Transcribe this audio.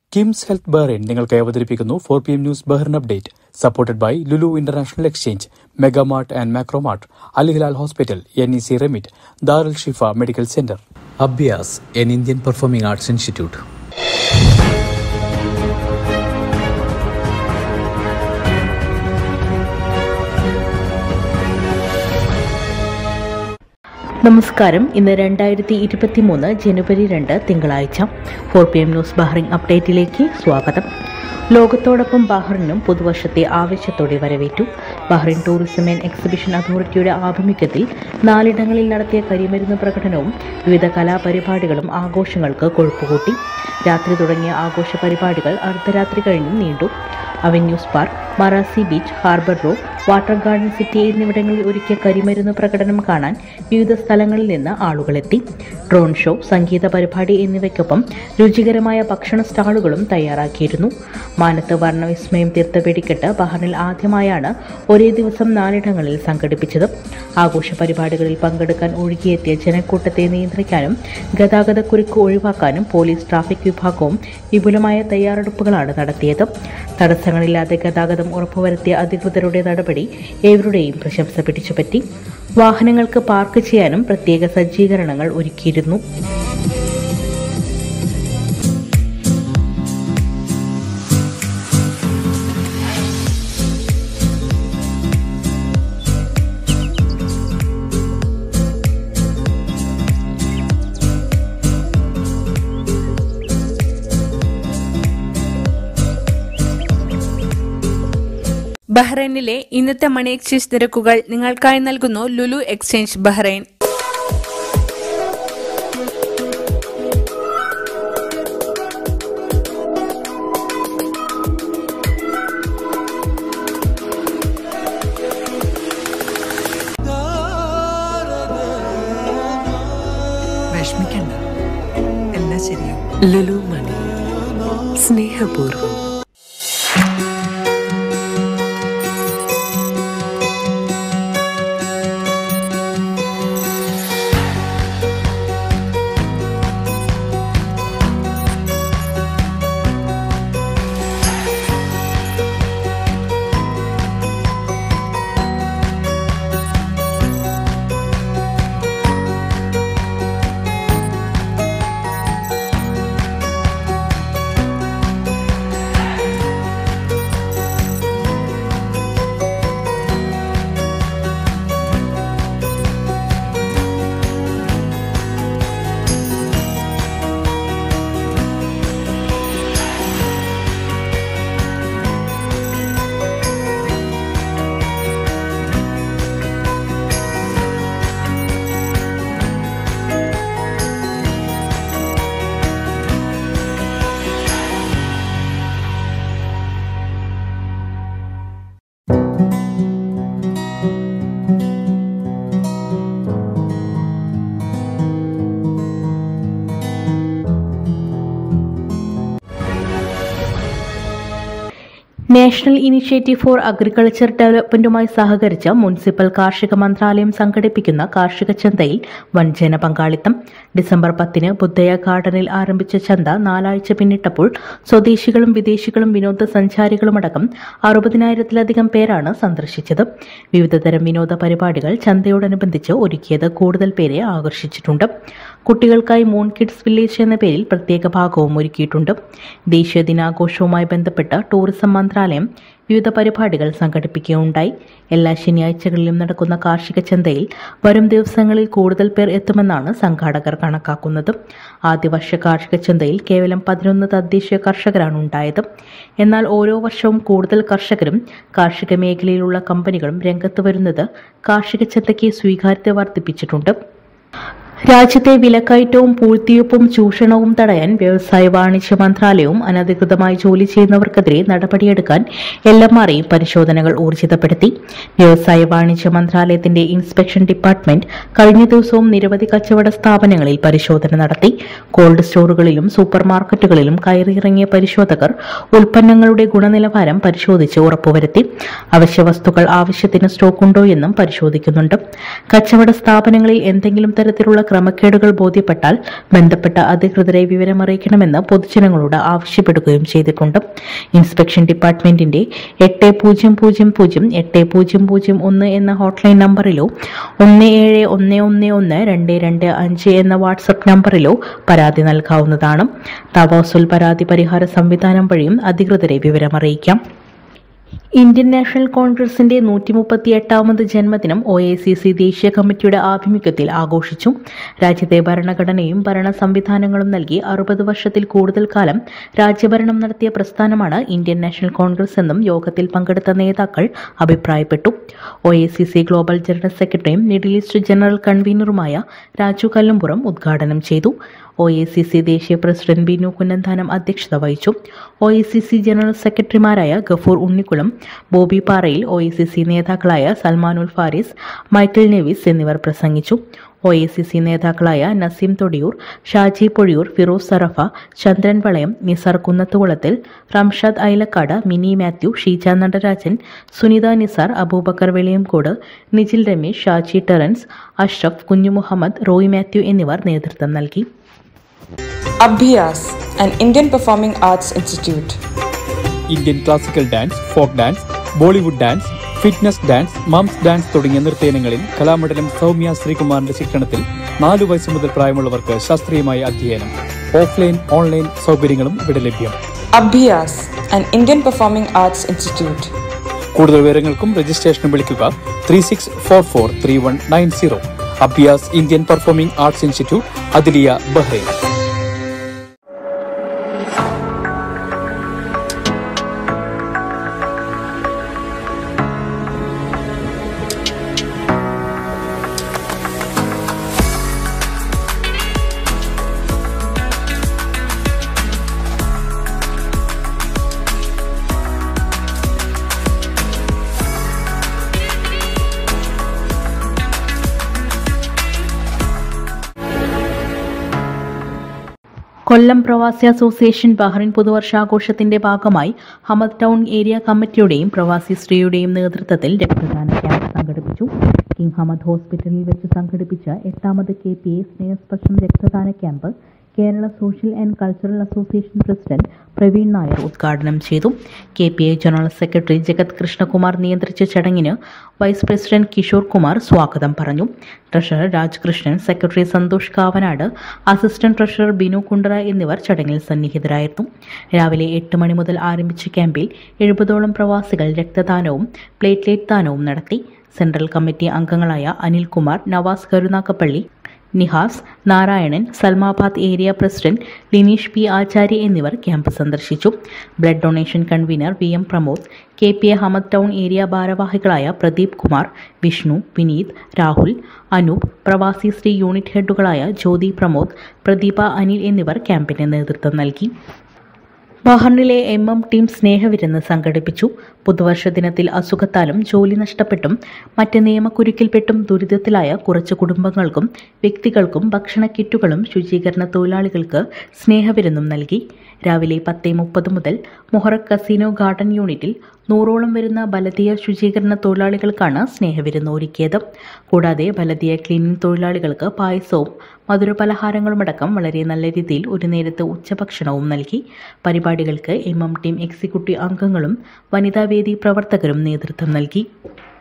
KIMS health Bahrain നിങ്ങൾക്ക് അവതരിപ്പിക്കുന്നു four P M news Bahrain update supported by Lulu international exchange Megamart and Macromart Al Hilal hospital N E C remit Darul Shifa medical centre Abyas and Indian performing arts institute നമസ്കാരം ഇന്ന് രണ്ടായിരത്തി ഇരുപത്തി മൂന്ന് ജനുവരി രണ്ട് തിങ്കളാഴ്ച four P M news Bahrain അപ്ഡേറ്റിലേക്ക് സ്വാഗതം ലോകത്തോടൊപ്പം ബഹ്റിനും പുതുവർഷത്തെ ആവേശത്തോടെ വരവേറ്റു ബഹ്റിൻ ടൂറിസം ആൻഡ് എക്സിബിഷൻ അതോറിറ്റിയുടെ ആഭിമുഖ്യത്തിൽ നാലിടങ്ങളിൽ നടത്തിയ കരിമരുന്ന് പ്രകടനവും വിവിധ കലാപരിപാടികളും ആഘോഷങ്ങൾക്ക് കൊഴുപ്പുകൂട്ടി രാത്രി തുടങ്ങിയ ആഘോഷ പരിപാടികൾ അർദ്ധരാത്രി കഴിഞ്ഞും നീണ്ടു Avenues Park Marassi Beach Harbour Road Water Garden City എന്നിവിടങ്ങളിൽ ഒരുക്കിയ കരിമരുന്ന് പ്രകടനം കാണാൻ വിവിധ സ്ഥലങ്ങളിൽ നിന്ന് ആളുകളെത്തി ഡ്രോൺ ഷോ സംഗീത പരിപാടി എന്നിവയ്ക്കൊപ്പം രുചികരമായ ഭക്ഷണ സ്റ്റാളുകളും തയ്യാറാക്കിയിരുന്നു മാനത്ത് വർണ്ണവിസ്മയം തീർത്ത വെടിക്കെട്ട് ബഹറിനിൽ ആദ്യമായാണ് ഒരേ ദിവസം നാലിടങ്ങളിൽ സംഘടിപ്പിച്ചത് ആഘോഷ പരിപാടികളിൽ പങ്കെടുക്കാൻ ഒഴുകിയെത്തിയ ജനക്കൂട്ടത്തെ നിയന്ത്രിക്കാനും ഗതാഗതക്കുരുക്ക് ഒഴിവാക്കാനും പോലീസ് ട്രാഫിക് വിഭാഗവും വിപുലമായ തയ്യാറെടുപ്പുകളാണ് നടത്തിയത് തടസ്സങ്ങളില്ലാതെ ഗതാഗതം ഉറപ്പുവരുത്തിയ അധികൃതരുടെ നടപടി ഏവരുടെയും പ്രശംസ പിടിച്ചുപറ്റി വാഹനങ്ങൾക്ക് പാർക്ക് ചെയ്യാനും പ്രത്യേക സജ്ജീകരണങ്ങൾ ഒരുക്കിയിരുന്നു ബഹ്റൈനിലെ ഇന്നത്തെ മണി എക്സ്ചേഞ്ച് നിരക്കുകൾ നിങ്ങൾക്കായി നൽകുന്നു ലുലു എക്സ്ചേഞ്ച് ബഹ്റൈൻ വിഷമിക്കണ്ട എല്ലാം ശരിയാവും ലുലു മണി സ്നേഹപൂർവ്വം നാഷണൽ ഇനിഷ്യേറ്റീവ് ഫോർ അഗ്രികൾച്ചർ ഡെവലപ്മെന്റുമായി സഹകരിച്ച് മുനിസിപ്പൽ കാർഷിക മന്ത്രാലയം സംഘടിപ്പിക്കുന്ന കാർഷിക ചന്തയിൽ വൻ ജനപങ്കാളിത്തം ഡിസംബർ പത്തിന് ബുദ്ധയ ഗാർഡനിൽ ആരംഭിച്ച ചന്ത നാലാഴ്ച പിന്നിട്ടപ്പോൾ സ്വദേശികളും വിദേശികളും വിനോദസഞ്ചാരികളുമടക്കം അറുപതിനായിരത്തിലധികം പേരാണ് സന്ദർശിച്ചത് വിവിധതരം വിനോദ പരിപാടികൾ ചന്തയോടനുബന്ധിച്ച് ഒരുക്കിയത് കൂടുതൽ പേരെ ആകർഷിച്ചിട്ടുണ്ട് കുട്ടികൾക്കായി മൂൺ കിഡ്സ് വില്ലേജ് എന്ന പേരിൽ പ്രത്യേക ഭാഗവും ഒരുക്കിയിട്ടുണ്ട് ദേശീയ ദിനാഘോഷവുമായി ബന്ധപ്പെട്ട് ടൂറിസം മന്ത്രാലയം വിവിധ പരിപാടികൾ സംഘടിപ്പിക്കുകയുണ്ടായി എല്ലാ ശനിയാഴ്ചകളിലും നടക്കുന്ന കാർഷിക ചന്തയിൽ വരും ദിവസങ്ങളിൽ കൂടുതൽ പേർ എത്തുമെന്നാണ് സംഘാടകർ കണക്കാക്കുന്നത് ആദ്യ വർഷ കാർഷിക ചന്തയിൽ കേവലം പതിനൊന്ന് തദ്ദേശീയ കർഷകരാണ് ഉണ്ടായത് എന്നാൽ ഓരോ വർഷവും കൂടുതൽ കർഷകരും കാർഷിക മേഖലയിലുള്ള കമ്പനികളും രംഗത്ത് വരുന്നത് കാർഷിക ചന്തയ്ക്ക് സ്വീകാര്യത വർദ്ധിപ്പിച്ചിട്ടുണ്ട് രാജ്യത്തെ വിലക്കയറ്റവും പൂഴ്ത്തിവയ്പും ചൂഷണവും തടയാൻ വ്യവസായ വാണിജ്യ മന്ത്രാലയവും അനധികൃതമായി ജോലി ചെയ്യുന്നവർക്കെതിരെ നടപടിയെടുക്കാൻ എൽ എം ആർഐ പരിശോധനകൾ ഊർജിതപ്പെടുത്തി വ്യവസായ വാണിജ്യ മന്ത്രാലയത്തിന്റെ ഇൻസ്പെക്ഷൻ ഡിപ്പാർട്ട്മെന്റ് കഴിഞ്ഞ ദിവസവും നിരവധി കച്ചവട സ്ഥാപനങ്ങളിൽ പരിശോധന നടത്തി കോൾഡ് സ്റ്റോറുകളിലും സൂപ്പർ മാർക്കറ്റുകളിലും കയറിയിറങ്ങിയ പരിശോധകർ ഉൽപ്പന്നങ്ങളുടെ ഗുണനിലവാരം പരിശോധിച്ച് ഉറപ്പുവരുത്തി അവശ്യ വസ്തുക്കൾ ആവശ്യത്തിന് സ്റ്റോക്കുണ്ടോ എന്നും പരിശോധിക്കുന്നുണ്ട് കച്ചവട സ്ഥാപനങ്ങളിൽ എന്തെങ്കിലും തരത്തിലുള്ള ക്രമക്കേടുകൾ ബോധ്യപ്പെട്ടാൽ ബന്ധപ്പെട്ട അധികൃതരെ വിവരമറിയിക്കണമെന്ന് പൊതുജനങ്ങളോട് ആവശ്യപ്പെടുകയും ചെയ്തിട്ടുണ്ട് ഇൻസ്പെക്ഷൻ ഡിപ്പാർട്ട്മെന്റിന്റെ എട്ട് പൂജ്യം പൂജ്യം പൂജ്യം എട്ട് പൂജ്യം പൂജ്യം ഒന്ന് എന്ന ഹോട്ട്ലൈൻ നമ്പറിലോ ഒന്ന് ഏഴ് ഒന്ന് ഒന്ന് ഒന്ന് രണ്ട് രണ്ട് അഞ്ച് എന്ന വാട്സപ്പ് നമ്പറിലോ പരാതി നൽകാവുന്നതാണ് തവാസുൽ പരാതി പരിഹാര സംവിധാനം വഴിയും അധികൃതരെ വിവരമറിയിക്കാം ഇന്ത്യൻ നാഷണൽ കോൺഗ്രസിന്റെ നൂറ്റി മുപ്പത്തി എട്ടാമത് ജന്മദിനം ഒ എ സി സി ദേശീയ കമ്മിറ്റിയുടെ ആഭിമുഖ്യത്തിൽ ആഘോഷിച്ചു രാജ്യത്തെ ഭരണഘടനയും ഭരണ സംവിധാനങ്ങളും നൽകി അറുപത് വർഷത്തിൽ കൂടുതൽ കാലം രാജ്യഭരണം നടത്തിയ പ്രസ്ഥാനമാണ് ഇന്ത്യൻ നാഷണൽ കോൺഗ്രസ് എന്നും യോഗത്തിൽ പങ്കെടുത്ത നേതാക്കൾ അഭിപ്രായപ്പെട്ടു O A C C global general സെക്രട്ടറിയും മിഡിൽ ഈസ്റ്റ് ജനറൽ കൺവീനറുമായ രാജു കല്ലുംപുറം ഉദ്ഘാടനം ചെയ്തു ഒ എ സി സി ദേശീയ പ്രസിഡന്റ് ബിനു കുന്നന്താനം അധ്യക്ഷത വഹിച്ചു O A C C general സെക്രട്ടറിമാരായ ഗഫൂർ ഉണ്ണിക്കുളം ബോബി പാറയിൽ ഒ എ സി സി നേതാക്കളായ സൽമാനുൽ ഫാരിസ് മൈക്കിൾ നെവിസ് എന്നിവർ പ്രസംഗിച്ചു ഒ എ സി സി നേതാക്കളായ നസീം തൊടിയൂർ ഷാജി പൊഴിയൂർ ഫിറോസ് സറഫ ചന്ദ്രൻ വളയം നിസാർ കുന്നത്തുകുളത്തിൽ റംഷാദ് ഐലക്കാട് മിനി മാത്യു ഷീജ നടരാജൻ സുനിത നിസാർ അബൂബക്കർ വെളിയംകോട് നിജിൽ രമേശ് ഷാജി ടെറൻസ് അഷ്റഫ് കുഞ്ഞു മുഹമ്മദ് റോയ് മാത്യു എന്നിവർ നേതൃത്വം നൽകി Abhyas, an Indian Performing Arts Institute. Indian classical dance folk dance Bollywood dance fitness dance mums dance തുടങ്ങിയ നൃത്തയിനങ്ങളിൽ കലാമണ്ഡലം സൗമ്യ ശ്രീകുമാറിന്റെ ശിക്ഷണത്തിൽ നാലു വയസ്സ് മുതൽ പ്രായമുള്ളവർക്ക് ശാസ്ത്രീയമായ അധ്യയനം ഓഫ്ലൈൻ ഓൺലൈൻ സൗകര്യങ്ങളും ഇവിടെ ലഭ്യം Abhyas, an Indian Performing Arts Institute. കൂടുതൽ വിവരങ്ങൾക്കും രജിസ്ട്രേഷനും വിളിക്കുക three six four four three one nine zero അബിയാസ് ഇന്ത്യൻ പെർഫോമിംഗ് ആർട്സ് ഇൻസ്റ്റിറ്റ്യൂട്ട് അതിലിയ Bahrain Kollam Pravasi association Bahrain പുതുവർഷാഘോഷത്തിന്റെ ഭാഗമായി ഹമദ് ടൗൺ ഏരിയ കമ്മിറ്റിയുടെയും പ്രവാസി സ്ത്രീയുടെയും നേതൃത്വത്തിൽ രക്തദാന ക്യാമ്പ് സംഘടിപ്പിച്ചു കിങ് ഹമദ് ഹോസ്പിറ്റലിൽ വെച്ച് സംഘടിപ്പിച്ച എട്ടാമത് കെ പി എ സ്നേഹസ്പർശം രക്തദാന camp Kerala social and cultural association president Praveen Nair ഉദ്ഘാടനം ചെയ്തു K P I general secretary Jagath Krishnakumar നിയന്ത്രിച്ച ചടങ്ങിന് വൈസ് പ്രസിഡന്റ് കിഷോർ കുമാർ സ്വാഗതം പറഞ്ഞു treasurer Rajkrishnan secretary Santhosh Kavanad assistant treasurer Binu Kundara എന്നിവർ ചടങ്ങിൽ സന്നിഹിതരായിരുന്നു രാവിലെ എട്ട് മണി മുതൽ ആരംഭിച്ച ക്യാമ്പിൽ എഴുപതോളം പ്രവാസികൾ രക്തദാനവും പ്ലേറ്റ്ലേറ്റ് ദാനവും നടത്തി സെൻട്രൽ കമ്മിറ്റി അംഗങ്ങളായ Anilkumar Navas Karunagappally Nihas Narayanan Salmabad area president Lineesh P Acharya എന്നിവർ ക്യാമ്പ് സന്ദർശിച്ചു blood donation convener V M Pramod K P A Hamad Town area ഭാരവാഹികളായ പ്രദീപ് കുമാർ വിഷ്ണു വിനീത് രാഹുൽ അനൂപ് പ്രവാസി സ്ത്രീ യൂണിറ്റ് ഹെഡുകളായ ജ്യോതി പ്രമോദ് പ്രദീപ അനിൽ എന്നിവർ ക്യാമ്പിന് നേതൃത്വം നൽകി ബഹറിനിലെ എം എം ടീം സ്നേഹവിരുന്ന് സംഘടിപ്പിച്ചു പുതുവർഷ ദിനത്തിൽ അസുഖത്താലും ജോലി നഷ്ടപ്പെട്ടും മറ്റ് നിയമക്കുരുക്കിൽപ്പെട്ടും ദുരിതത്തിലായ കുറച്ച് കുടുംബങ്ങൾക്കും വ്യക്തികൾക്കും ഭക്ഷണ കിറ്റുകളും ശുചീകരണ തൊഴിലാളികൾക്ക് സ്നേഹവിരുന്നും നൽകി രാവിലെ പത്ത് മുപ്പത് മുതൽ മൊഹറക് കസീനോ ഗാർഡൻ യൂണിറ്റിൽ നൂറോളം വരുന്ന ബലതീയ ശുചീകരണ തൊഴിലാളികൾക്കാണ് സ്നേഹവിരുന്ന് ഒരുക്കിയത് കൂടാതെ ബലതീയ ക്ലീനിംഗ് തൊഴിലാളികൾക്ക് പായസവും മധുരപലഹാരങ്ങളുമടക്കം വളരെ നല്ല രീതിയിൽ ഒരു നേരത്തെ ഉച്ചഭക്ഷണവും നൽകി പരിപാടികൾക്ക് എം എം ടീം എക്സിക്യൂട്ടീവ് അംഗങ്ങളും വനിതാവേദി പ്രവർത്തകരും നേതൃത്വം നൽകി